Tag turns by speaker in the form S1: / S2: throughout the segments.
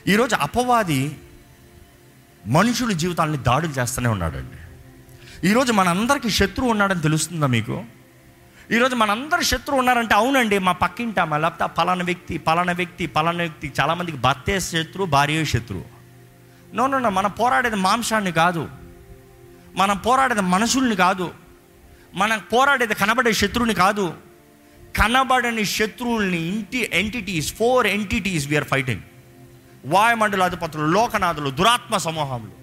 S1: ఈరోజు అపవాది మనుషుల జీవితాలని దాడులు చేస్తూనే ఉన్నాడండి ఈరోజు మనందరికీ శత్రువు ఉన్నాడని తెలుస్తుందా మీకు ఈరోజు మనందరి శత్రువు ఉన్నారంటే అవునండి మా పక్కింటామా లేకపోతే ఆ పలానా వ్యక్తి పలానా వ్యక్తి పలానా వ్యక్తి చాలామందికి భర్తే శత్రువు భార్య శత్రువు నో నో నో మనం పోరాడేది మాంసాన్ని కాదు మనం పోరాడేది మనుషుల్ని కాదు మనం పోరాడేది కనబడే శత్రువుని కాదు కనబడని శత్రువుల్ని ఇంటి entities for entities we are fighting వాయుమండల అధిపతులు లోకనాథులు దురాత్మ సమూహములు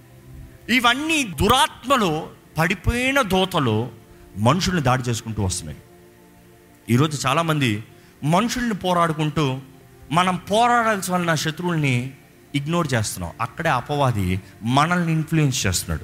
S1: ఇవన్నీ దురాత్మలు పడిపోయిన దోతలు మనుషుల్ని దాడి చేసుకుంటూ వస్తున్నాయి ఈరోజు చాలామంది మనుషుల్ని పోరాడుకుంటూ మనం పోరాడాల్సి వలన శత్రువుల్ని ఇగ్నోర్ చేస్తున్నాం అక్కడే అపవాది మనల్ని ఇన్ఫ్లుయెన్స్ చేస్తున్నాడు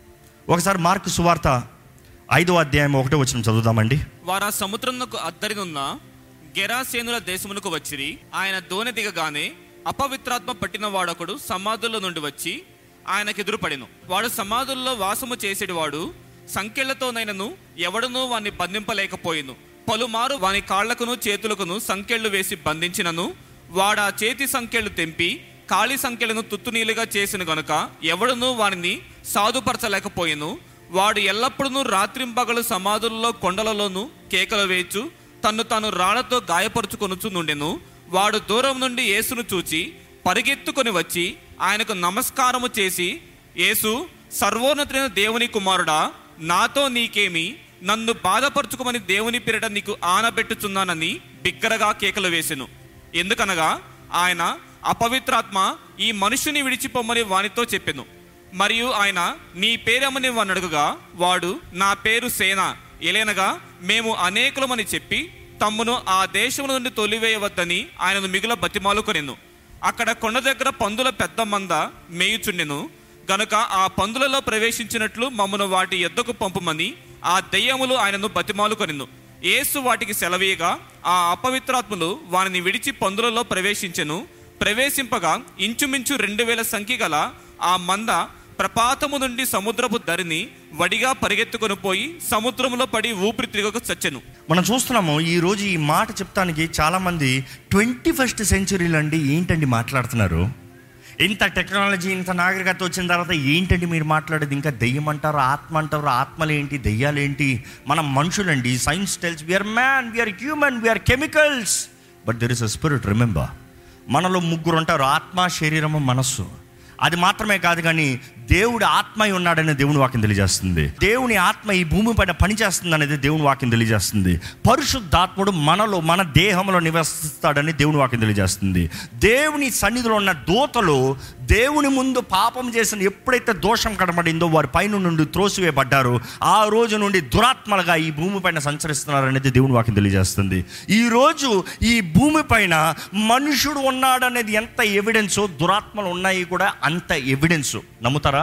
S1: ఒకసారి మార్కు సువార్త ఐదో అధ్యాయం ఒకటో వచ్చిన చదువుదామండి
S2: వారు ఆ సముద్రమునకు అద్దరినున్న గెరాసేనుల దేశమునకు వచ్చిరి ఆయన దోణి దిగగానే అపవిత్రాత్మ పట్టిన వాడొకడు సమాధుల్లో నుండి వచ్చి ఆయనకు ఎదురుపడెను వాడు సమాధుల్లో వాసము చేసేటివాడు సంకెళ్లతోనైనను ఎవడనూ వాని బంధింపలేకపోయిను పలుమారు వాని కాళ్లకును చేతులకును సంకెళ్ళు వేసి బంధించినను వాడు ఆ చేతి సంకెళ్ళు తెంపి ఖాళీ సంఖ్యలను తుత్తునీలుగా చేసిన గనుక ఎవడునూ వానిని సాధుపరచలేకపోయెను వాడు ఎల్లప్పుడూ రాత్రింపగలు సమాధుల్లో కొండలలోనూ కేకలు వేయచ్చు తన్ను తాను రాళ్లతో గాయపరుచుకొనుచు నుండెను వాడు దూరం నుండి యేసును చూచి పరిగెత్తుకొని వచ్చి ఆయనకు నమస్కారము చేసి యేసు సర్వోన్నతుడైన దేవుని కుమారుడా నాతో నీకేమి నన్ను బాధపరుచుకోమని దేవుని పేరిట నీకు ఆనబెట్టుచున్నానని బిగ్గరగా కేకలు వేసెను ఎందుకనగా ఆయన అపవిత్రాత్మ ఈ మనుషుని విడిచిపోమని వానితో చెప్పెను మరియు ఆయన నీ పేరేమని వాని అడుగుగా వాడు నా పేరు సేన ఎలేనగా మేము అనేకులమని చెప్పి తమ్మును ఆ దేశము నుండి తొలివేయవద్దని ఆయనను మిగుల బతిమాలుకొనెను అక్కడ కొండ దగ్గర పందుల పెద్ద మంద మేయుచుండెను గనుక ఆ పందులలో ప్రవేశించినట్లు మమ్మను వాటి ఎద్దకు పంపుమని ఆ దెయ్యములు ఆయనను బతిమాలుకొనెను యేసు వాటికి సెలవీయగా ఆ అపవిత్రాత్ములు వానిని విడిచి పందులలో ప్రవేశించెను ప్రవేశింపగా ఇంచుమించు రెండు వేల సంఖ్య గల ఆ మంద ప్రపాతము నుండి సముద్రపు దరిని వడిగా పరిగెత్తుకొని పోయి సముద్రంలో పడి ఊపిరి తిరగక చచ్చెను
S1: మనం చూస్తున్నాము ఈ రోజు ఈ మాట చెప్తానికి చాలామంది ట్వంటీ ఫస్ట్ సెంచురీలో అండి ఏంటండి మాట్లాడుతున్నారు ఇంత టెక్నాలజీ ఇంత నాగరికత వచ్చిన తర్వాత ఏంటండి మీరు మాట్లాడేది ఇంకా దెయ్యం అంటారు ఆత్మ అంటారు ఆత్మలు ఏంటి దెయ్యాలు ఏంటి మనం మనుషులండి science tells we are man we are human we are chemicals but there is a spirit remember మనలో ముగ్గురు ఉంటారు ఆత్మ శరీరము మనస్సు అది మాత్రమే కాదు కానీ దేవుడు ఆత్మ అయి ఉన్నాడని దేవుని వాక్యం తెలియజేస్తుంది దేవుని ఆత్మ ఈ భూమి పైన పనిచేస్తుంది అనేది దేవుని వాక్యం తెలియజేస్తుంది పరిశుద్ధాత్ముడు మనలో మన దేహంలో నివసిస్తాడని దేవుని వాక్యం తెలియజేస్తుంది దేవుని సన్నిధిలో ఉన్న దూతలు దేవుని ముందు పాపం చేసిన ఎప్పుడైతే దోషం కనబడిందో వారి పైన నుండి త్రోసివేయబడ్డారో ఆ రోజు నుండి దురాత్మలుగా ఈ భూమి పైన సంచరిస్తున్నారనేది దేవుని వాక్యం తెలియజేస్తుంది ఈ రోజు ఈ భూమి పైన మనుషుడు ఉన్నాడనేది ఎంత ఎవిడెన్సో దురాత్మలు ఉన్నాయి కూడా అంత ఎవిడెన్స్ నమ్ముతారా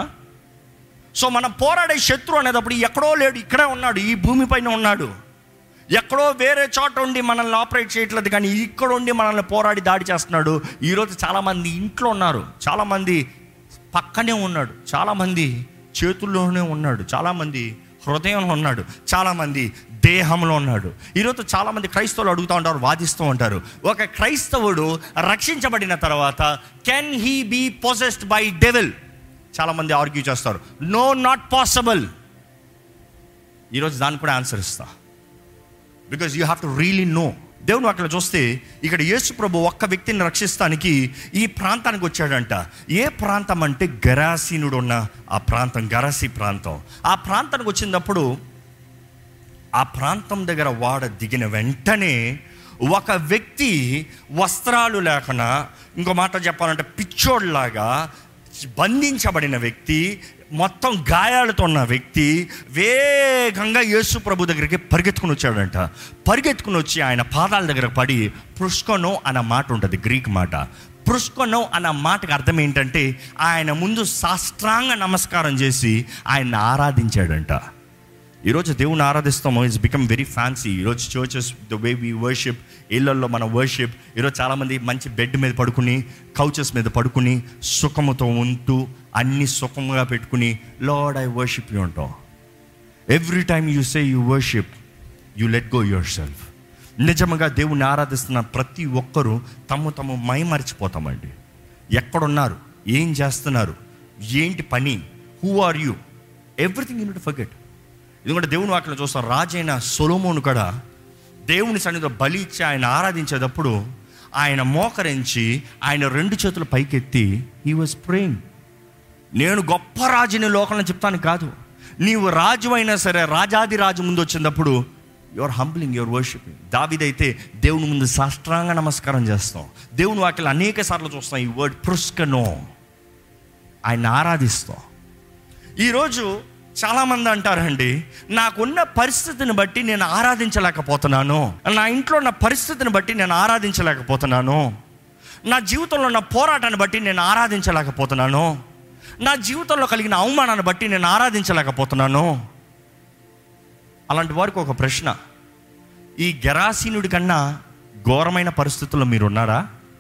S1: సో మనం పోరాడే శత్రు అనేటప్పుడు ఎక్కడో లేడు ఇక్కడే ఉన్నాడు ఈ భూమి పైన ఉన్నాడు ఎక్కడో వేరే చోట ఉండి మనల్ని ఆపరేట్ చేయట్లేదు కానీ ఇక్కడ ఉండి మనల్ని పోరాడి దాడి చేస్తున్నాడు ఈరోజు చాలామంది ఇంట్లో ఉన్నారు చాలామంది పక్కనే ఉన్నాడు చాలామంది చేతుల్లోనే ఉన్నాడు చాలామంది హృదయంలో ఉన్నాడు చాలామంది దేహంలో ఉన్నాడు ఈరోజు చాలామంది క్రైస్తవులు అడుగుతూ ఉంటారు వాదిస్తూ ఉంటారు ఒక క్రైస్తవుడు రక్షించబడిన తర్వాత can he be possessed by devil చాలామంది ఆర్గ్యూ చేస్తారు నో నాట్ పాసిబుల్ ఈరోజు దానికి కూడా ఆన్సర్ ఇస్తా because you have to really know దేవుని అక్కడ చూస్తే ఇక్కడ యేసు ప్రభు ఒక్క వ్యక్తిని రక్షిస్తానికి ఈ ప్రాంతానికి వచ్చాడంట ఏ ప్రాంతం అంటే గరాసీనుడు ఉన్న ఆ ప్రాంతం గరాసి ప్రాంతం ఆ ప్రాంతానికి వచ్చినప్పుడు ఆ ప్రాంతం దగ్గర వాడ దిగిన వెంటనే ఒక వ్యక్తి వస్త్రాలు లేకుండా ఇంకో మాట చెప్పాలంటే పిచ్చోడ్లాగా బంధించబడిన వ్యక్తి మొత్తం గాయాలతో ఉన్న వ్యక్తి వేగంగా యేసు ప్రభు దగ్గరికి పరిగెత్తుకుని వచ్చాడంట పరిగెత్తుకుని వచ్చి ఆయన పాదాల దగ్గర పడి పుష్కొనో అన్న మాట ఉంటుంది గ్రీక్ మాట పుష్కొనో అన్న మాటకు అర్థం ఏంటంటే ఆయన ముందు సాష్టాంగ నమస్కారం చేసి ఆయన ఆరాధించాడంట ఈరోజు దేవుని ఆరాధిస్తాము ఇట్స్ బికమ్ వెరీ ఫ్యాన్సీ ఈరోజు churches the way we worship ఇళ్ళల్లో మన వర్షిప్ ఈరోజు చాలామంది మంచి బెడ్ మీద పడుకుని కౌచెస్ మీద పడుకుని సుఖముతో ఉంటూ అన్ని సుఖముగా పెట్టుకుని లార్డ్ ఐ వర్షిప్ యూ అంటాం every time you say you worship you let go yourself నిజముగా దేవుణ్ణి ఆరాధిస్తున్న ప్రతి ఒక్కరూ తమ తమ మైమరిచిపోతామండి ఎక్కడున్నారు ఏం చేస్తున్నారు ఏంటి పని who are you everything you to forget ఎందుకంటే దేవుని వాక్యం చూస్తాం రాజైన సొలోమోను కూడా దేవుని సన్నిధిలో బలి ఇచ్చి ఆయన ఆరాధించేటప్పుడు ఆయన మోకరించి ఆయన రెండు చేతులు పైకెత్తి హీ వాజ్ ప్రేయింగ్ నేను గొప్ప రాజుని లోకంలో చెప్తాను కాదు నీవు రాజు అయినా సరే రాజాది రాజు ముందు వచ్చినప్పుడు యువర్ హంబ్లింగ్ యువర్ వర్షిపింగ్ దావిదైతే దేవుని ముందు సాష్టాంగ నమస్కారం చేస్తాం దేవుని వాక్యలు అనేక సార్లు చూస్తాం ఈ వర్డ్ పృష్కనో ఆయన ఆరాధిస్తాం ఈరోజు చాలామంది అంటారండి నాకున్న పరిస్థితిని బట్టి నేను ఆరాధించలేకపోతున్నాను నా ఇంట్లో ఉన్న పరిస్థితిని బట్టి నేను ఆరాధించలేకపోతున్నాను నా జీవితంలో ఉన్న పోరాటాన్ని బట్టి నేను ఆరాధించలేకపోతున్నాను నా జీవితంలో కలిగిన అవమానాన్ని బట్టి నేను ఆరాధించలేకపోతున్నాను అలాంటి వారికి ఒక ప్రశ్న ఈ గెరాసీనుడి కన్నా ఘోరమైన పరిస్థితుల్లో మీరు ఉన్నారా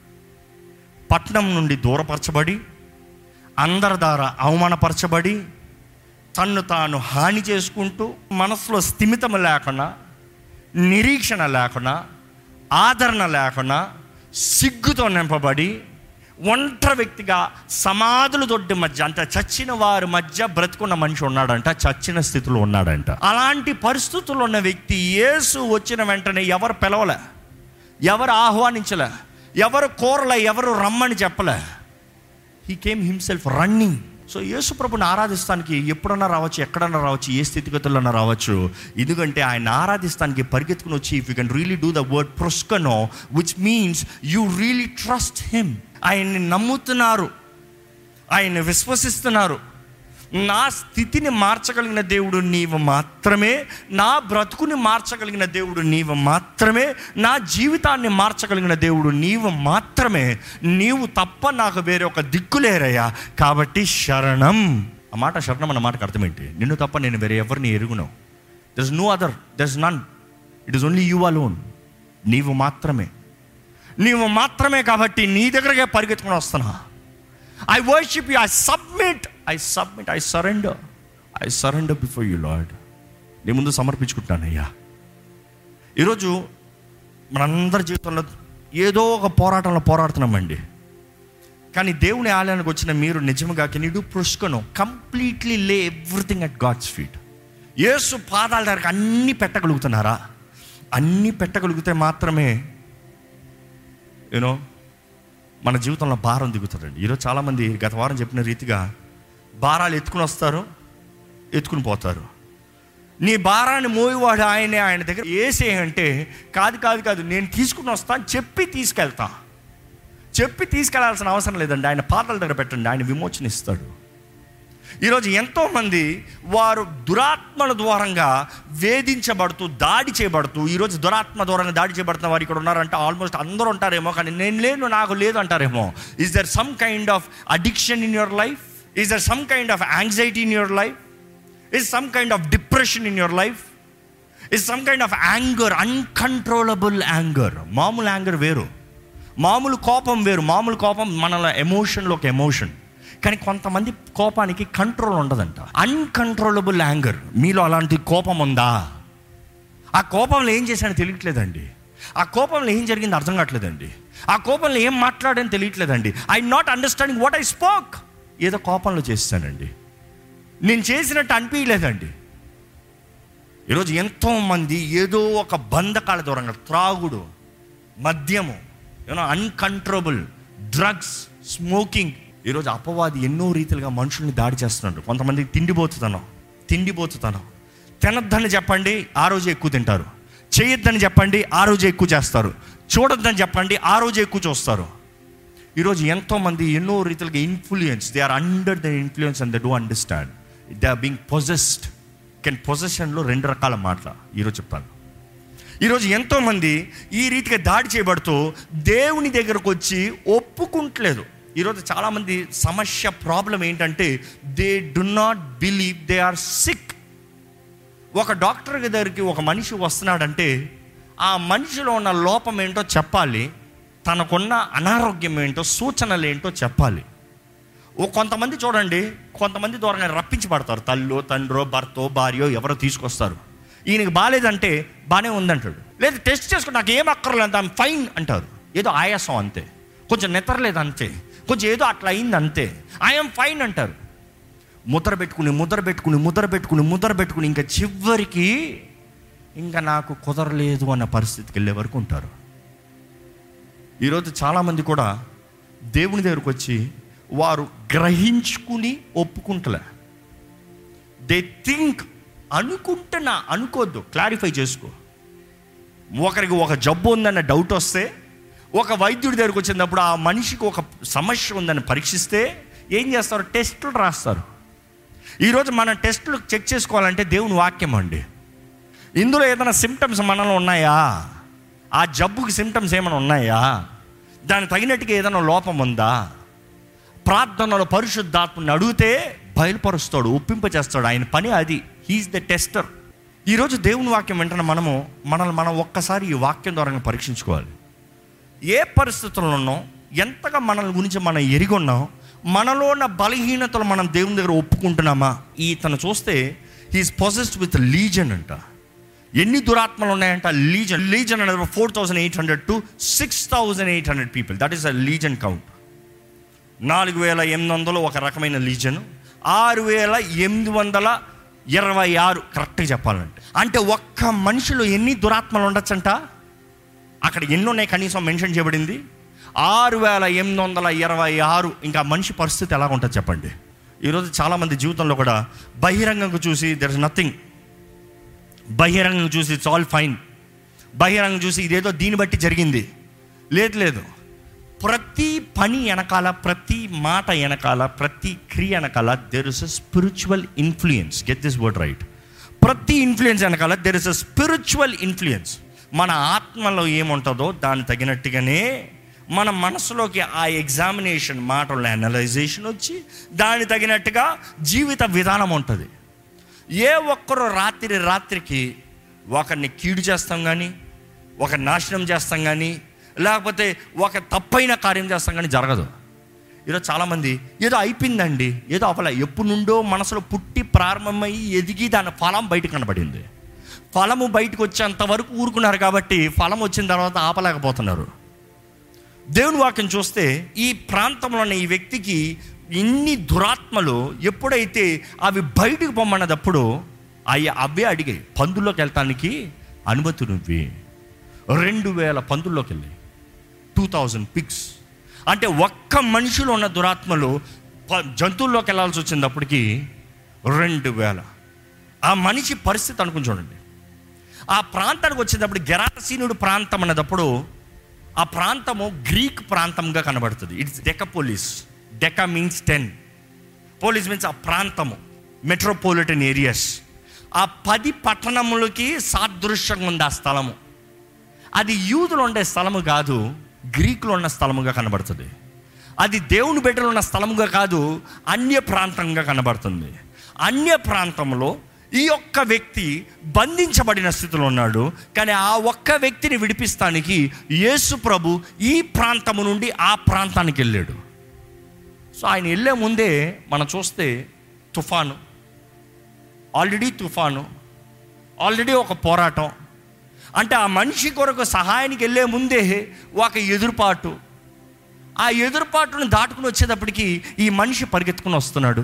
S1: పట్నం నుండి దూరపరచబడి అందరి ద్వారా అవమానపరచబడి తన్ను తాను హాని చేసుకుంటూ మనసులో స్థిమితం లేకుండా నిరీక్షణ లేకుండా ఆదరణ లేకుండా సిగ్గుతో నింపబడి ఒంటరి వ్యక్తిగా సమాధుల దొడ్డి మధ్య అంటే చచ్చిన వారి మధ్య బ్రతుకున్న మనిషి ఉన్నాడంట చచ్చిన స్థితిలో ఉన్నాడంట అలాంటి పరిస్థితుల్లో ఉన్న వ్యక్తి యేసు వచ్చిన వెంటనే ఎవరు పిలవలే ఎవరు ఆహ్వానించలే ఎవరు కోరలే ఎవరు రమ్మని చెప్పలే he came himself running so Yesu ప్రభుని ఆరాధిస్తానికి ఎప్పుడన్నా రావచ్చు ఎక్కడన్నా రావచ్చు ఏ స్థితిగతులన్నా రావచ్చు ఎందుకంటే ఆయన ఆరాధిస్తానికి పరిగెత్తుకుని వచ్చి if you can really do the word ప్రొస్కనో which means you really trust him ఆయన్ని నమ్ముతున్నారు ఆయన్ని విశ్వసిస్తున్నారు నా స్థితిని మార్చగలిగిన దేవుడు నీవు మాత్రమే నా బ్రతుకుని మార్చగలిగిన దేవుడు నీవు మాత్రమే నా జీవితాన్ని మార్చగలిగిన దేవుడు నీవు మాత్రమే నీవు తప్ప నాకు వేరే ఒక దిక్కులేరయ్యా కాబట్టి శరణం ఆ మాట శరణం అన్న మాటకు అర్థం ఏంటి నిన్ను తప్ప నేను వేరే ఎవరిని ఎరుగును there is no other there is none it is only you alone నీవు మాత్రమే నీవు మాత్రమే కాబట్టి నీ దగ్గరకే పరిగెత్తుకుని వస్తున్నా I worship you I submit I submit I surrender I surrender before you lord నీ ముందు సమర్పించుకుంటున్నాను అయ్యా ఈరోజు మనందరి జీవితంలో ఏదో ఒక పోరాటంలో పోరాడుతున్నామండి కానీ దేవుని ఆలయానికి వచ్చిన మీరు నిజంగా కెన్ యూ పుష్కను completely lay everything at God's feet Yesu పాదాల దగ్గరకు అన్నీ పెట్టగలుగుతున్నారా అన్నీ పెట్టగలిగితే మాత్రమే యూనో మన జీవితంలో భారం దిగుతారండి ఈరోజు చాలామంది గత వారం చెప్పిన రీతిగా భారాలు ఎత్తుకుని వస్తారు ఎత్తుకుని పోతారు నీ భారాన్ని మోయివాడు ఆయనే ఆయన దగ్గర వేసే అంటే కాదు కాదు కాదు నేను తీసుకుని వస్తాను చెప్పి తీసుకెళ్తా చెప్పి తీసుకెళ్లాల్సిన అవసరం లేదండి ఆయన పాదాల దగ్గర పెట్టండి ఆయన విమోచన ఇస్తాడు ఈరోజు ఎంతోమంది వారు దురాత్మల ద్వారంగా వేధించబడుతూ దాడి చేయబడుతూ ఈరోజు దురాత్మ ద్వారంగా దాడి చేయబడుతున్న వారు ఇక్కడ ఉన్నారంటే ఆల్మోస్ట్ అందరూ ఉంటారేమో కానీ నేను లేను నాకు లేదు అంటారేమో is there some kind of addiction in your life is there some kind of anxiety in your life is some kind of depression in your life is some kind of anger uncontrollable anger మామూలు anger వేరు మామూలు కోపం వేరు మామూలు కోపం మనలో ఎమోషన్లో ఒక emotion కానీ కొంతమంది కోపానికి కంట్రోల్ ఉండదంట అన్కంట్రోలబుల్ యాంగర్ మీలో అలాంటి కోపం ఉందా ఆ కోపంలో ఏం చేశాడో తెలియట్లేదండి ఆ కోపంలో ఏం జరిగింది అర్థం కావట్లేదండి ఆ కోపంలో ఏం మాట్లాడని తెలియట్లేదండి I not understanding what I spoke ఏదో కోపంలో చేస్తానండి నేను చేసినట్టు అనిపించలేదండి ఈరోజు ఎంతోమంది ఏదో ఒక బంధకాల దూరంగా త్రాగుడు మద్యము యూనో అన్కంట్రోలబుల్ డ్రగ్స్ స్మోకింగ్ ఈరోజు అపవాది ఎన్నో రీతిలుగా మనుషుల్ని దాడి చేస్తున్నాడు కొంతమందికి తిండిపోతుతనం తిండిపోతుతనం తినొద్దని చెప్పండి ఆ రోజు ఎక్కువ తింటారు చేయొద్దని చెప్పండి ఆ రోజు ఎక్కువ చేస్తారు చూడొద్దని చెప్పండి ఆ రోజు ఎక్కువ చూస్తారు ఈరోజు ఎంతోమంది ఎన్నో రీతిలుగా influence they are under the influence and the do understand they are being possessed can పొజెషన్లో రెండు రకాల మాటల ఈరోజు చెప్తాను ఈరోజు ఎంతోమంది ఈ రీతిగా దాడి చేయబడుతూ దేవుని దగ్గరకు వచ్చి ఒప్పుకుంటలేదు ఈరోజు చాలామంది సమస్య ప్రాబ్లం ఏంటంటే they do not believe they are sick ఒక డాక్టర్ దగ్గరికి ఒక మనిషి వస్తున్నాడంటే ఆ మనిషిలో ఉన్న లోపం ఏంటో చెప్పాలి తనకున్న అనారోగ్యం ఏంటో సూచనలు ఏంటో చెప్పాలి ఓ కొంతమంది చూడండి కొంతమంది దూరంగా రప్పించి పడతారు తల్లో తండ్రో భర్తో భార్యో ఎవరో తీసుకొస్తారు ఈయనకి బాగాలేదంటే బాగానే ఉందంటాడు లేదు టెస్ట్ చేసుకుని నాకు ఏం అక్కర్లేదు అంత ఫైన్ అంటారు ఏదో ఆయాసం అంతే కొంచెం నిద్రలేదు అంతే కొంచెం ఏదో అట్లా అయింది అంతే ఐఎమ్ ఫైన్ అంటారు ముద్ర పెట్టుకుని ముద్ర పెట్టుకుని ముద్ర పెట్టుకుని ముద్ర పెట్టుకుని ఇంకా చివరికి ఇంకా నాకు కుదరలేదు అన్న పరిస్థితికి వెళ్ళే వరకు ఉంటారు ఈరోజు చాలామంది కూడా దేవుని దగ్గరకు వచ్చి వారు గ్రహించుకుని ఒప్పుకుంటలే దే థింక్ అనుకుంటున్నా అనుకోవద్దు క్లారిఫై చేసుకో ఒకరికి ఒక జబ్బు ఉందన్న డౌట్ వస్తే ఒక వైద్యుడి దగ్గరికి వచ్చినప్పుడు ఆ మనిషికి ఒక సమస్య ఉందని పరీక్షిస్తే ఏం చేస్తారు టెస్టులు రాస్తారు ఈరోజు మన టెస్టులు చెక్ చేసుకోవాలంటే దేవుని వాక్యం అండి ఇందులో ఏదైనా సిమ్టమ్స్ మనలో ఉన్నాయా ఆ జబ్బుకి సిమ్టమ్స్ ఏమైనా ఉన్నాయా దానికి తగినట్టుగా ఏదైనా లోపం ఉందా ప్రార్థనలో పరిశుద్ధాత్మని అడిగితే బయలుపరుస్తాడు ఒప్పింపచేస్తాడు ఆయన పని అది హీఈస్ ద టెస్టర్ ఈరోజు దేవుని వాక్యం వెంటనే మనము మనల్ని మనం ఒక్కసారి ఈ వాక్యం ద్వారా పరీక్షించుకోవాలి ఏ పరిస్థితుల్లో ఉన్నాం ఎంతగా మనల్ని గురించి మనం ఎరిగి ఉన్నాం మనలో ఉన్న బలహీనతలు మనం దేవుని దగ్గర ఒప్పుకుంటున్నామా ఈతను చూస్తే హీఈస్ పొజెస్డ్ విత్ లీజన్ అంట ఎన్ని దురాత్మలు ఉన్నాయంట లీజన్ లీజన్ అనేది four thousand eight hundred to six thousand eight hundred people that is a legion count నాలుగు వేల ఎనిమిది వందలు ఒక రకమైన లీజన్ ఆరు వేల ఎనిమిది వందల ఇరవై ఆరు కరెక్ట్గా చెప్పాలంటే అంటే ఒక్క మనిషిలో ఎన్ని దురాత్మలు ఉండొచ్చంట అక్కడ ఎన్ని ఉన్నాయి కనీసం మెన్షన్ చేయబడింది ఆరు వేల ఎనిమిది వందల ఇరవై ఆరు ఇంకా మనిషి పరిస్థితి ఎలా ఉంటుంది చెప్పండి ఈరోజు చాలామంది జీవితంలో కూడా బహిరంగంగా చూసి దర్ ఇస్ నథింగ్ బహిరంగం చూసి ఇట్స్ ఆల్ ఫైన్ బహిరంగం చూసి ఇదేదో దీన్ని బట్టి జరిగింది లేదు లేదు ప్రతి పని వెనకాల ప్రతి మాట వెనకాల ప్రతి క్రియ వెనకాల there is a spiritual influence get this word right ప్రతి ఇన్ఫ్లుయెన్స్ వెనకాల there is a spiritual influence మన ఆత్మలో ఏముంటుందో దాని తగినట్టుగానే మన మనసులోకి ఆ ఎగ్జామినేషన్ మాటల అనలైజేషన్ వచ్చి దాని తగినట్టుగా జీవిత విధానం ఉంటుంది ఏ ఒక్కరు రాత్రి రాత్రికి ఒకరిని కీడు చేస్తాం కానీ ఒక నాశనం చేస్తాం కానీ లేకపోతే ఒక తప్పైన కార్యం చేస్తాం కానీ జరగదు ఈరోజు చాలామంది ఏదో అయిపోయిందండి ఏదో అవల ఎప్పుడు నుండో మనసులో పుట్టి ప్రారంభమై ఎదిగి దాని ఫలం బయట కనబడింది ఫలము బయటకు వచ్చేంత వరకు ఊరుకున్నారు కాబట్టి ఫలం వచ్చిన తర్వాత ఆపలేకపోతున్నారు దేవుని వాక్యం చూస్తే ఈ ప్రాంతంలో ఉన్న ఈ వ్యక్తికి ఇన్ని దురాత్మలు ఎప్పుడైతే అవి బయటకు పొమ్మన్నదప్పుడు అవి అవే అడిగాయి పందుల్లోకి వెళ్తానికి అనుమతి నువ్వి రెండు వేల పందుల్లోకి వెళ్ళాయి టూ థౌజండ్ పిక్స్ అంటే ఒక్క మనిషిలో ఉన్న దురాత్మలు ప- జంతువుల్లోకి వెళ్ళాల్సి వచ్చినప్పటికీ రెండు వేల ఆ మనిషి పరిస్థితి అనుకుని చూడండి ఆ ప్రాంతానికి వచ్చేటప్పుడు గెరాసీనుడు ప్రాంతం అన్నదప్పుడు ఆ ప్రాంతము గ్రీక్ ప్రాంతంగా కనబడుతుంది it's Decapolis deca means ten polis means ఆ ప్రాంతము మెట్రోపాలిటన్ ఏరియాస్ ఆ పది పట్టణములకి సాదృశ్యంగా ఉంది ఆ స్థలము అది యూదులు ఉండే స్థలము కాదు గ్రీకులో ఉన్న స్థలముగా కనబడుతుంది అది దేవుని బిడ్డలు ఉన్న స్థలముగా కాదు అన్య ప్రాంతంగా కనబడుతుంది అన్య ప్రాంతంలో ఈ ఒక్క వ్యక్తి బంధించబడిన స్థితిలో ఉన్నాడు కానీ ఆ ఒక్క వ్యక్తిని విడిపిస్తానికి యేసు ప్రభు ఈ ప్రాంతము నుండి ఆ ప్రాంతానికి వెళ్ళాడు సో ఆయన వెళ్ళే ముందే మనం చూస్తే తుఫాను ఆల్రెడీ తుఫాను ఆల్రెడీ ఒక పోరాటం అంటే ఆ మనిషి కొరకు సహాయానికి వెళ్ళే ముందే ఒక ఎదురుపాటు ఆ ఎదురుపాటును దాటుకుని వచ్చేటప్పటికి ఈ మనిషి పరిగెత్తుకుని వస్తున్నాడు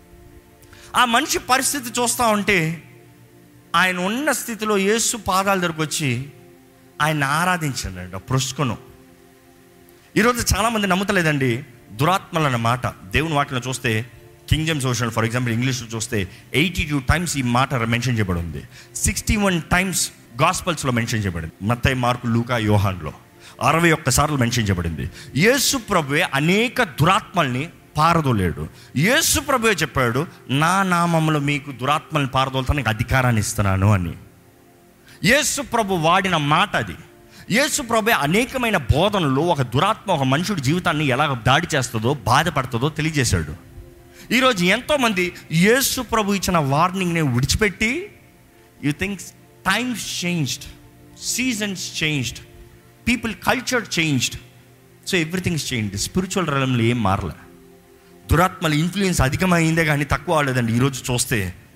S1: ఆ మనిషి పరిస్థితి చూస్తూ ఉంటే ఆయన ఉన్న స్థితిలో యేసు పాదాల దగ్గరకు వచ్చి ఆయన ఆరాధించాడండి ఆ ప్రొస్కును ఈరోజు చాలామంది నమ్ముతలేదండి దురాత్మలు అన్న మాట దేవుని వాటిలో చూస్తే King James version for example ఇంగ్లీష్లో చూస్తే ఎయిటీ టూ టైమ్స్ ఈ మాట మెన్షన్ చేయబడి ఉంది సిక్స్టీ వన్ టైమ్స్ గాస్పల్స్లో మెన్షన్ చేయబడింది మత్తయి మార్కు లూకా యోహాన్లో అరవై ఒక్క సార్లు మెన్షన్ చేయబడింది యేసు ప్రభువే అనేక దురాత్మల్ని పారదోలేడు యేసు ప్రభువే చెప్పాడు నా నామంలో మీకు దురాత్మల్ని పారదోలుతానికి అధికారాన్ని ఇస్తున్నాను అని యేసు ప్రభు వాడిన మాట అది యేసు ప్రభు అనేకమైన బోధనలు ఒక దురాత్మ ఒక మనుషుడి జీవితాన్ని ఎలా దాడి చేస్తుందో బాధపడుతుందో తెలియజేశాడు ఈరోజు ఎంతోమంది యేసు ప్రభు ఇచ్చిన వార్నింగ్ని విడిచిపెట్టి you think times changed seasons changed people culture changed so everything's changed spiritual రంగంలో ఏం మారలే దురాత్మల ఇన్ఫ్లుయెన్స్ అధికమైందే కానీ తక్కువ అవలేదండి ఈరోజు చూస్తే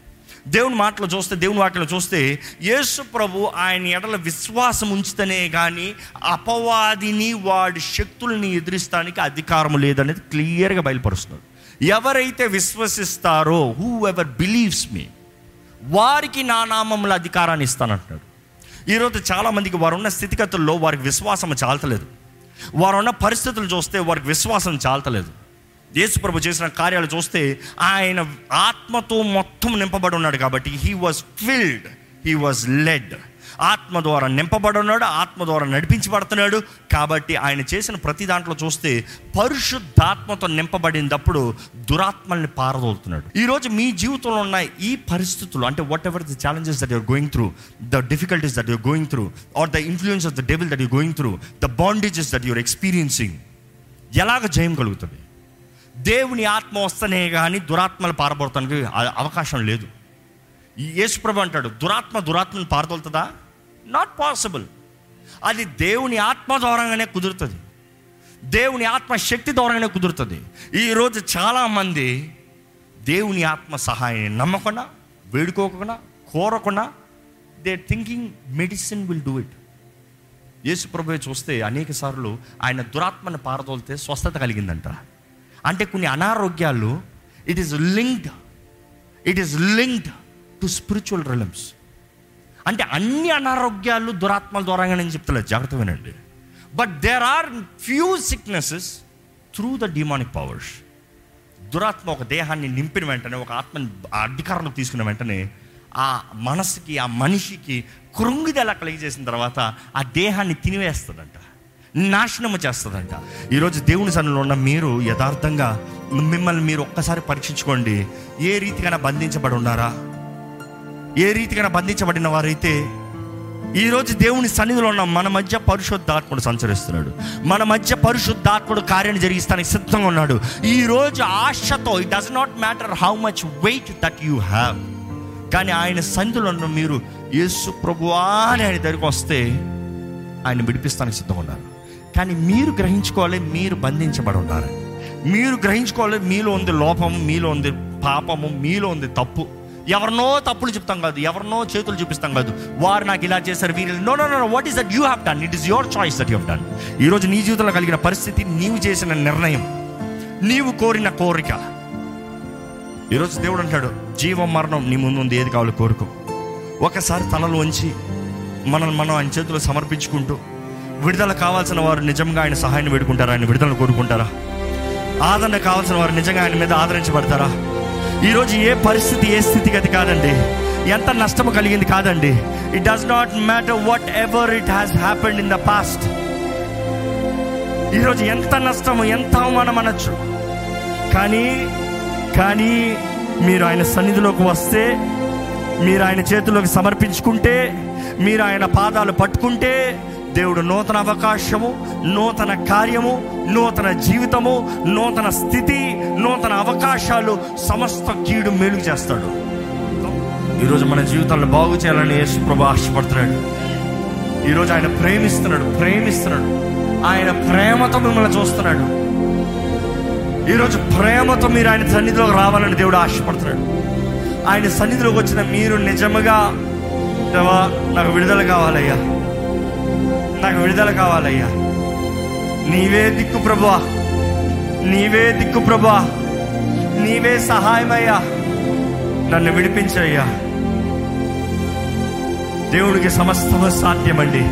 S1: దేవుని మాటలు చూస్తే దేవుని వాక్యలో చూస్తే యేసు ప్రభు ఆయన ఎడల విశ్వాసం ఉంచితేనే కానీ అపవాదిని వాడి శక్తుల్ని ఎదిరిస్తానికి అధికారం లేదనేది క్లియర్గా బయలుపరుస్తున్నాడు ఎవరైతే విశ్వసిస్తారో హూ ఎవర్ బిలీవ్స్ మీ వారికి నా నామంలో అధికారాన్ని ఇస్తానంటున్నాడు ఈరోజు చాలామందికి వారు ఉన్న స్థితిగతుల్లో వారికి విశ్వాసం చాలతలేదు వారు ఉన్న పరిస్థితులు చూస్తే వారికి విశ్వాసం చాలతలేదు యేసు ప్రభు చేసిన కార్యాలు చూస్తే ఆయన ఆత్మతో మొత్తం నింపబడి ఉన్నాడు కాబట్టి he was filled he was led ఆత్మ ద్వారా నింపబడి ఉన్నాడు ఆత్మ ద్వారా నడిపించబడుతున్నాడు కాబట్టి ఆయన చేసిన ప్రతి దాంట్లో చూస్తే పరిశుద్ధాత్మతో నింపబడినప్పుడు దురాత్మల్ని పారదోలుతున్నాడు ఈరోజు మీ జీవితంలో ఉన్న ఈ పరిస్థితులు అంటే whatever the challenges that you're going through the difficulties that you're going through are the influence of the devil that you're going through the bondages that you're experiencing ఎలాగ జయం కలుగుతుంది దేవుని ఆత్మ వస్తేనే కానీ దురాత్మలు పారబడటానికి అ- అవకాశం లేదు ఈ యేసుప్రభు అంటాడు దురాత్మ దురాత్మను పారదోలుతుందా నాట్ పాసిబుల్ అది దేవుని ఆత్మ ద్వారాగానే కుదురుతుంది దేవుని ఆత్మ శక్తి ద్వారాగానే కుదురుతుంది ఈరోజు చాలామంది దేవుని ఆత్మ సహాయాన్ని నమ్మకుండా వేడుకోకుండా కోరకుండా they thinking medicine will do it Yesu ప్రభువే చూస్తే అనేక సార్లు ఆయన దురాత్మను పారదోలితే స్వస్థత కలిగిందంట అంటే కొన్ని అనారోగ్యాలు it is linked it is linked to spiritual realms అంటే అన్ని అనారోగ్యాలు దురాత్మల ద్వారాగా నేను చెప్తలేదు జాగ్రత్త వినండి but there are few sicknesses through the demonic powers దురాత్మ ఒక దేహాన్ని నింపిన వెంటనే ఒక ఆత్మని ఆ అధికారంలో తీసుకున్న వెంటనే ఆ మనసుకి ఆ మనిషికి కృంగిదల కలిగజేసిన తర్వాత ఆ దేహాన్ని తినివేస్తుందంట నాశనము చేస్తుందంట ఈరోజు దేవుని సన్నిలో ఉన్న మీరు యథార్థంగా మిమ్మల్ని మీరు ఒక్కసారి పరీక్షించుకోండి ఏ రీతిగా బంధించబడి ఉన్నారా ఏ రీతిగా బంధించబడిన వారైతే ఈరోజు దేవుని సన్నిధిలో ఉన్న మన మధ్య పరిశుద్ధాత్ముడు సంచరిస్తున్నాడు మన మధ్య పరిశుద్ధాత్ముడు కార్యాన్ని జరిగిస్తానికి సిద్ధంగా ఉన్నాడు ఈ రోజు ఆశతో it does not matter how much weight that you have కానీ ఆయన సన్నిధిలో ఉన్న మీరు యేసు ప్రభువా అని ఆయన దగ్గరికి వస్తే ఆయన విడిపిస్తానికి సిద్ధంగా ఉన్నారు కానీ మీరు గ్రహించుకోవాలి మీరు బంధించబడి ఉన్నారు మీరు గ్రహించుకోవాలి మీలో ఉంది లోపము మీలో ఉంది పాపము మీలో ఉంది తప్పు ఎవరినో తప్పులు చెప్తాం కాదు ఎవరినో చేతులు చూపిస్తాం కాదు వారు నాకు ఇలా చేశారు వీరు no no no what is that you have done it is your choice that you have done ఈరోజు నీ జీవితంలో కలిగిన పరిస్థితి నీవు చేసిన నిర్ణయం నీవు కోరిన కోరిక ఈరోజు దేవుడు అంటాడు జీవం మరణం నీ ముందు ఉంది ఏది కావాలో కోరుకో ఒకసారి తలలు వంచి మనల్ని మనం ఆయన చేతిలో సమర్పించుకుంటూ విడుదల కావాల్సిన వారు నిజంగా ఆయన సహాయాన్ని వేడుకుంటారా ఆయన విడుదల కోరుకుంటారా ఆదరణ కావాల్సిన వారు నిజంగా ఆయన మీద ఆదరించబడతారా ఈరోజు ఏ పరిస్థితి ఏ స్థితిగతి కాదండి ఎంత నష్టము కలిగింది కాదండి it does not matter whatever it has happened in the past ఈరోజు ఎంత నష్టము ఎంత అవమానం అనొచ్చు కానీ కానీ మీరు ఆయన సన్నిధిలోకి వస్తే మీరు ఆయన చేతిలోకి సమర్పించుకుంటే మీరు ఆయన పాదాలు పట్టుకుంటే దేవుడు నూతన అవకాశము నూతన కార్యము నూతన జీవితము నూతన స్థితి నూతన అవకాశాలు సమస్త కీడు మేలు చేస్తాడు ఈరోజు మన జీవితాలను బాగు చేయాలని యేసు ప్రభు ఆశపడుతున్నాడు ఈరోజు ఆయన ప్రేమిస్తున్నాడు ప్రేమిస్తున్నాడు ఆయన ప్రేమతో మిమ్మల్ని చూస్తున్నాడు ఈరోజు ప్రేమతో మీరు ఆయన సన్నిధిలోకి రావాలని దేవుడు ఆశపడుతున్నాడు ఆయన సన్నిధిలోకి వచ్చిన మీరు నిజముగా దేవా నాకు విడుదల కావాలయ్యా నాకు విడుదల కావాలయ్యా నీవే దిక్కు ప్రభువా నీవే దిక్కు ప్రభువా నీవే సహాయమయ్యా నన్ను విడిపించయ్యా దేవుడికి సమస్తము సాధ్యమండి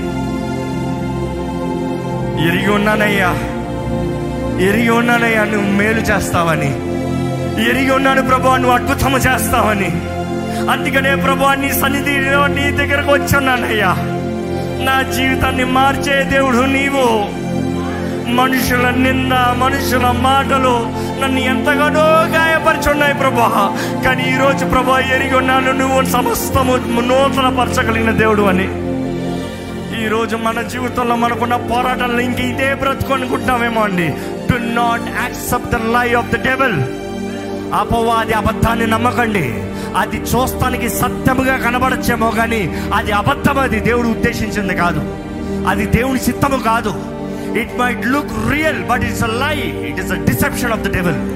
S1: ఎరిగి ఉన్నానయ్యా ఎరిగి ఉన్నానయ్యా నువ్వు మేలు చేస్తావని ఎరిగి ఉన్నాను ప్రభు నువ్వు అద్భుతము చేస్తావని అందుకనే ప్రభు నీ సన్నిధిలో నీ దగ్గరకు వచ్చున్నానయ్యా నా జీవితాన్ని మార్చే దేవుడు నీవు మనుషుల నింద మనుషుల మాటలు నన్ను ఎంతగానో గాయపరిచున్నాయి ప్రభా కానీ ఈరోజు ప్రభా ఎరిగి ఉన్నాను నువ్వు సమస్తము నూతన పరచగలిగిన దేవుడు అని ఈరోజు మన జీవితంలో మనకున్న పోరాటాలు ఇంక ఇదే బ్రతుకు అనుకుంటున్నామేమో అండి do not accept the lie of the devil అపవాది అబద్ధాన్ని నమ్మకండి అది చూస్తానికి సత్యముగా కనబడచ్చేమో కానీ అది అబద్ధం అది దేవుడు ఉద్దేశించింది కాదు అది దేవుని చిత్తము కాదు it might look real but it's a lie it is a deception of the devil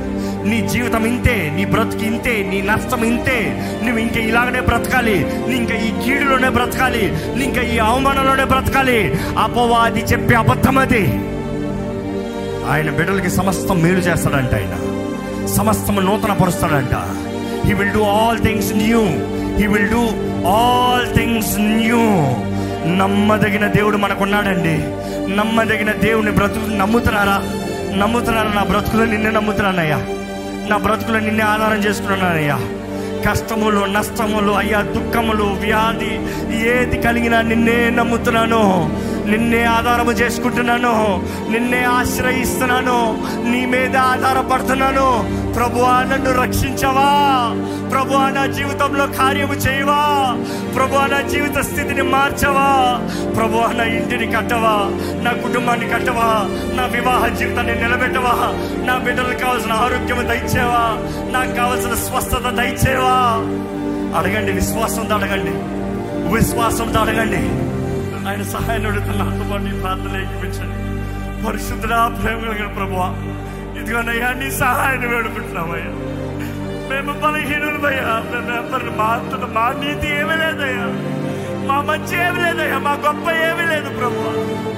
S1: నీ జీవితం ఇంతే నీ బ్రతుకు ఇంతే నీ నష్టం ఇంతే నువ్వు ఇంకా ఇలాగనే బ్రతకాలి నీ ఇంకా ఈ కీడులోనే బ్రతకాలి నీ ఇంకా ఈ అవమానంలోనే బ్రతకాలి అపవాది చెప్పే అబద్ధం అది ఆయన బిడ్డలకి సమస్తం మేలు చేస్తాడంట ఆయన సమస్తం నూతన పరుస్తాడంట he will do all things new he will do all things new నమ్మదగిన దేవుడు మనకున్నాడండి నమ్మదగిన దేవుని బ్రతుకు నమ్ముతున్నారా నమ్ముతున్నారా నా బ్రతుకులో నిన్నే నమ్ముతున్నానయ్యా నా బ్రతుకులో నిన్నే ఆధారం చేసుకున్నానయ్యా కష్టములు నష్టములు అయ్యా దుఃఖములు వ్యాధి ఏది కలిగినా నిన్నే నమ్ముతున్నాను నిన్నే ఆధారము చేసుకుంటున్నాను నిన్నే ఆశ్రయిస్తున్నాను నీ మీద ఆధారపడుతున్నాను ప్రభువా నన్ను రక్షించవా ప్రభువా నా జీవితంలో కార్యము చేయవా ప్రభువా నా జీవిత స్థితిని మార్చవా ప్రభువా నా ఇంటిని కట్టవా నా కుటుంబాన్ని కట్టవా నా వివాహ జీవితాన్ని నిలబెట్టవా నా బిడ్డలకు కావాల్సిన ఆరోగ్యం దయచేవా నాకు కావాల్సిన స్వస్థత దయచేవా అడగండి విశ్వాసంతో అడగండి విశ్వాసంతో అడగండి ఆయన సహాయం అడుగుతున్న నాతో ప్రార్థన ఏకిపించండి పరిశుద్ధుడా ప్రేమ కలిగిన ప్రభువా ఇదిగోనయ్యా నీ సహాయాన్ని వేడుకుంటున్నామయ్యా మేము బలహీనులమయ్యా మేము ఎవరిని మా అంతట మా నీతి ఏమీ లేదయ్యా మా మంచి ఏమీ లేదయ్యా మా గొప్ప ఏమీ లేదు ప్రభువా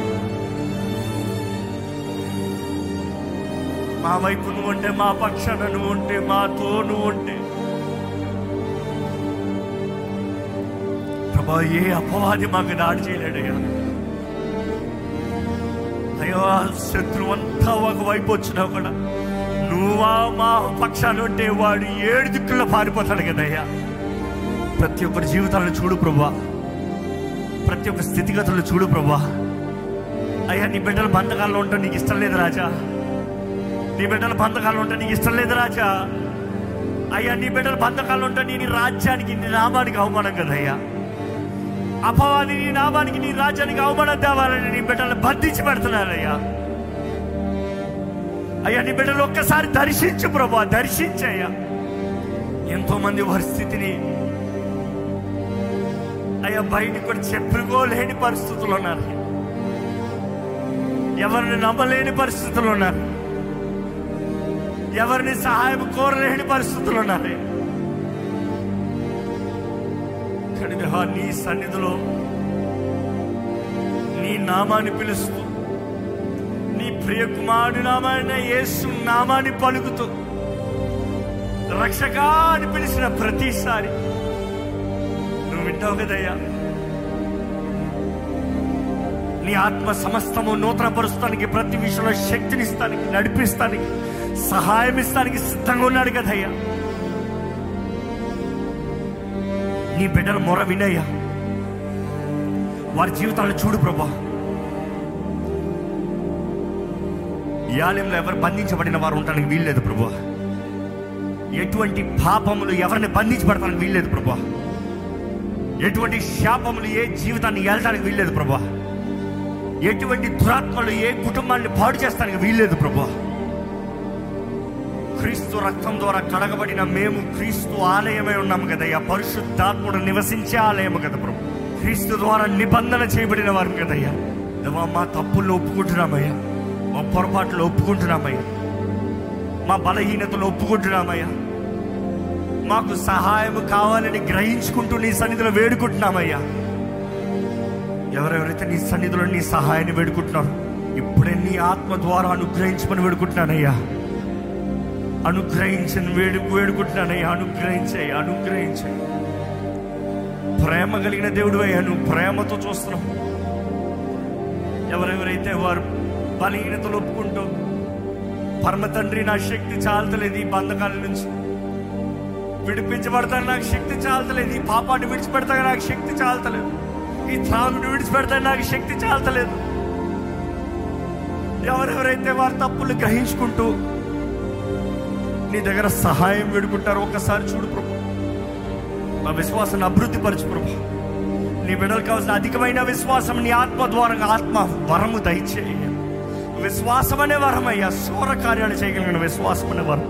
S1: మా వైపు నువ్వు ఉంటే మా పక్షాన నువ్వు ఉంటే మాతో నువ్వు ఉంటే ప్రభా ఏ అపవాది మాకు దాడి చేయలేడయ్యా అయ్యో ఆ శత్రువు అంతా ఒక వైపు వచ్చినా కూడా నువ్వా మా పక్షాన ఉంటే వాడు ఏడు దిక్కుల్లో పారిపోతాడు కదయ్యా ప్రతి ఒక్కరి జీవితాలను చూడు ప్రభా ప్రతి ఒక్క స్థితిగతులను చూడు ప్రభా అయ్యా నీ బిడ్డల బంధకాల్లో ఉంటే నీకు ఇష్టం లేదు రాజా నీ బిడ్డల బంధకాలు ఉంటే నీకు ఇష్టం లేదు రాజా అయ్యా నీ బిడ్డల బంధకాలు ఉంటే నీ నీ రాజ్యానికి నీ నామానికి అవమానం కదయ్యా అపవాది నీ నామానికి నీ రాజ్యానికి అవమానం తేవాలని నీ బిడ్డలను బంధించి పెడుతున్నారయ్యా అయ్యా నీ బిడ్డలు ఒక్కసారి దర్శించు ప్రభా దర్శించయ్యా ఎంతో మంది పరిస్థితిని అయ్యా బయటికి కూడా చెప్పుకోలేని పరిస్థితులు ఉన్నారు ఎవరిని నమ్మలేని పరిస్థితులు ఉన్నారు ఎవరిని సహాయం కోరలేని పరిస్థితులు ఉన్నాయి కానీ దేవా, నీ సన్నిధిలో నీ నామాన్ని పిలుస్తూ నీ ప్రియ కుమారుడి నామాన్ని యేసు నామాన్ని పలుకుతూ రక్షగా అని పిలిచిన ప్రతిసారి నువ్వు వింటావు కదయ్యా నీ ఆత్మ సమస్తము నూతన పరుస్తానికి ప్రతి విషయంలో శక్తినిస్తానికి నడిపిస్తానికి సహాయం ఇస్తానికి సిద్ధంగా ఉన్నాడు కదయ్యా నీ బిడ్డల మొర వినయ్యా వారి జీవితాలను చూడు ప్రభా ఈ ఆలయంలో ఎవరు బంధించబడిన వారు ఉండడానికి వీల్లేదు ప్రభా ఎటువంటి పాపములు ఎవరిని బంధించబడటానికి వీల్లేదు ప్రభా ఎటువంటి శాపములు ఏ జీవితాన్ని ఏల్చడానికి వీల్లేదు ప్రభా ఎటువంటి దురాత్మలు ఏ కుటుంబాన్ని పాడు చేస్తానికి వీల్లేదు ప్రభా క్రీస్తు రక్తం ద్వారా కడగబడిన మేము క్రీస్తు ఆలయమై ఉన్నాము కదయ్యా పరిశుద్ధాత్ముడు నివసించే ఆలయము కదా ప్రభు క్రీస్తు ద్వారా నిబంధన చేయబడిన వారు కదయ్యా దేవా, మా తప్పుల్లో ఒప్పుకుంటున్నామయ్యా మా పొరపాట్లు ఒప్పుకుంటున్నామయ్యా మా బలహీనతలు ఒప్పుకుంటున్నామయ్యా మాకు సహాయం కావాలని గ్రహించుకుంటూ నీ సన్నిధిలో వేడుకుంటున్నామయ్యా ఎవరెవరైతే నీ సన్నిధిలో నీ సహాయాన్ని వేడుకుంటున్నారు ఇప్పుడే నీ ఆత్మ ద్వారా అనుగ్రహించమని వేడుకుంటున్నానయ్యా అనుగ్రహించని వేడు వేడుకుంటున్నానయ్యా అనుగ్రహించాయి అనుగ్రహించాయి ప్రేమ కలిగిన దేవుడు అయ్యా నువ్వు ప్రేమతో చూస్తున్నావు ఎవరెవరైతే వారు బలహీనతలు ఒప్పుకుంటూ పరమ తండ్రి నా శక్తి చాలతలేదు ఈ బంధకాల నుంచి విడిపించబడతాను నాకు శక్తి చాలతలేదు ఈ పాపాన్ని విడిచిపెడతాను నాకు శక్తి చాలతలేదు ఈ త్రాగుని విడిచిపెడతాను నాకు శక్తి చాలతలేదు ఎవరెవరైతే వారి తప్పులు గ్రహించుకుంటూ నీ దగ్గర సహాయం వేడుకుంటారు ఒక్కసారి చూడు ప్రభు నా విశ్వాసాన్ని అభివృద్ధి పరచు ప్రభు నీ బిడ్డలు కావాల్సిన అధికమైన విశ్వాసం నీ ఆత్మ ద్వారా ఆత్మ వరము దయచేయ విశ్వాసం అనే వరం అయ్యా సూర కార్యాలు చేయగలిగిన విశ్వాసం అనే వరం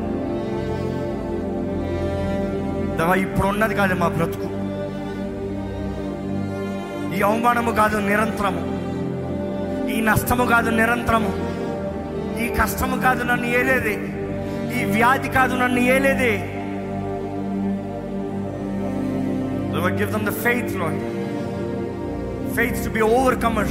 S1: దేవా ఇప్పుడు ఉన్నది కాదు మా బ్రతుకు ఈ అవమానము కాదు నిరంతరము ఈ నష్టము కాదు నిరంతరము ఈ కష్టము కాదు నన్ను ఏలేది ఈ వ్యాధి కాదు నన్ను ఏలేదే Lord, give them the faith, Lord. Faith to be overcomers.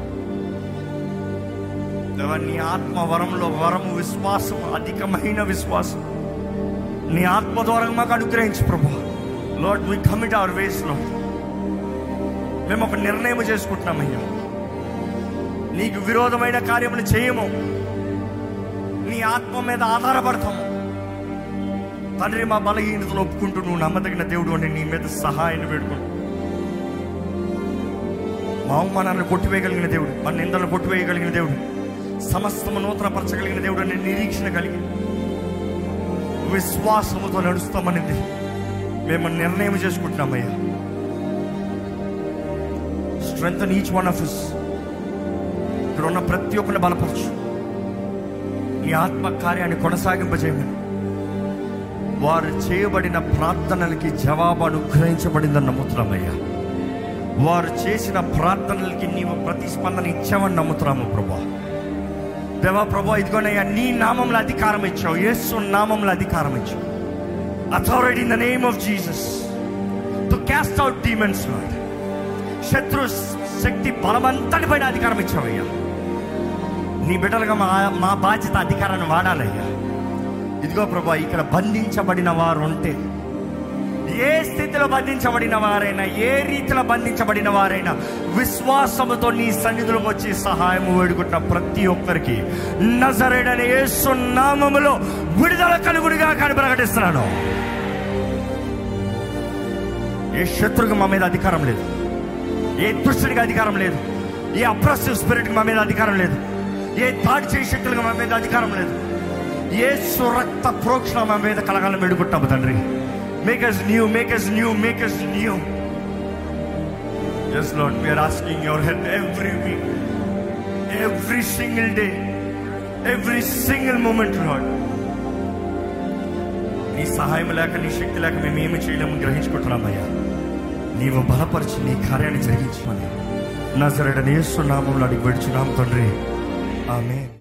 S1: దేవా, నీ ఆత్మ వరంలో వరము విశ్వాసం అధికమైన విశ్వాసం నీ ఆత్మ ద్వారా మాకు అనుగ్రహించు ప్రభా Lord we commit our ways లో మేము ఒక నిర్ణయం చేసుకుంటున్నామయ్యా నీకు విరోధమైన కార్యములు చేయము నీ ఆత్మ మీద ఆధారపడతాము తండ్రి మా బలహీనతలు ఒప్పుకుంటూ నువ్వు నమ్మదగిన దేవుడు అని నీ మీద సహాయాన్ని వేడుకుంటూ మా అవమానాన్ని కొట్టివేయగలిగిన దేవుడు మన నిందలను కొట్టివేయగలిగిన దేవుడు సమస్తము నూతనపరచగలిగిన దేవుడు అని నిరీక్షణ కలిగి విశ్వాసముతో నడుస్తామనింది మేము నిర్ణయం చేసుకుంటున్నామయ్యా స్ట్రెంగ్ ఈచ్ వన్ ఆఫ్ ఇస్ ఇక్కడ ఉన్న ప్రతి ఒక్కరిని బలపరచు నీ ఆత్మ కార్యాన్ని కొనసాగింపజేయమని వారు చేయబడిన ప్రార్థనలకి జవాబు అనుగ్రహించబడిందని నమ్ముతున్నామయ్యా వారు చేసిన ప్రార్థనలకి నీవు ప్రతిస్పందన ఇచ్చావని నమ్ముతున్నాము ప్రభా దేవా ప్రభా ఇదిగోనయ్యా నీ నామంలో అధికారం ఇచ్చావు యేసు నామంలో అధికారం ఇచ్చావు authority in the name of Jesus to cast out demons Lord శత్రు శక్తి బలమంతటి పైన అధికారం ఇచ్చావయ్యా నీ బిడ్డలుగా మా మా బాధ్యత అధికారాన్ని వాడాలయ్యా ఇదిగో ప్రభా ఇక్కడ బంధించబడిన వారు ఉంటే ఏ స్థితిలో బంధించబడిన వారైనా ఏ రీతిలో బంధించబడిన వారైనా విశ్వాసముతో నీ సన్నిధిలోకి వచ్చి సహాయం వేడుకుంటున్న ప్రతి ఒక్కరికి నజరేడని యేసు నామములో విడుదల కలుగుడిగా కానీ ప్రకటిస్తున్నాను ఏ శత్రువుకి మా మీద అధికారం లేదు ఏ దుష్టుడికి అధికారం లేదు ఏ అప్రసివ్ స్పిరిట్కి మా మీద అధికారం లేదు ఏ దాడి చేసే శక్తులకు మా మీద అధికారం లేదు ఏ సురక్త ప్రోక్షణ మా మీద కలగాలని మెడుకుంటాము తండ్రి make us new make us new make us new yes Lord we are asking your help every week every single day every single moment Lord నీ సహాయం లేక నీ శక్తి లేక మేము ఏమి చేయలేము గ్రహించుకుంటున్నామయ్యా నీవు బలపరిచి నీ కార్యాన్ని జరిగించమని నా సరైన యేసు నామంలో అడిగి పెడుచున్నాం తండ్రి ఆమె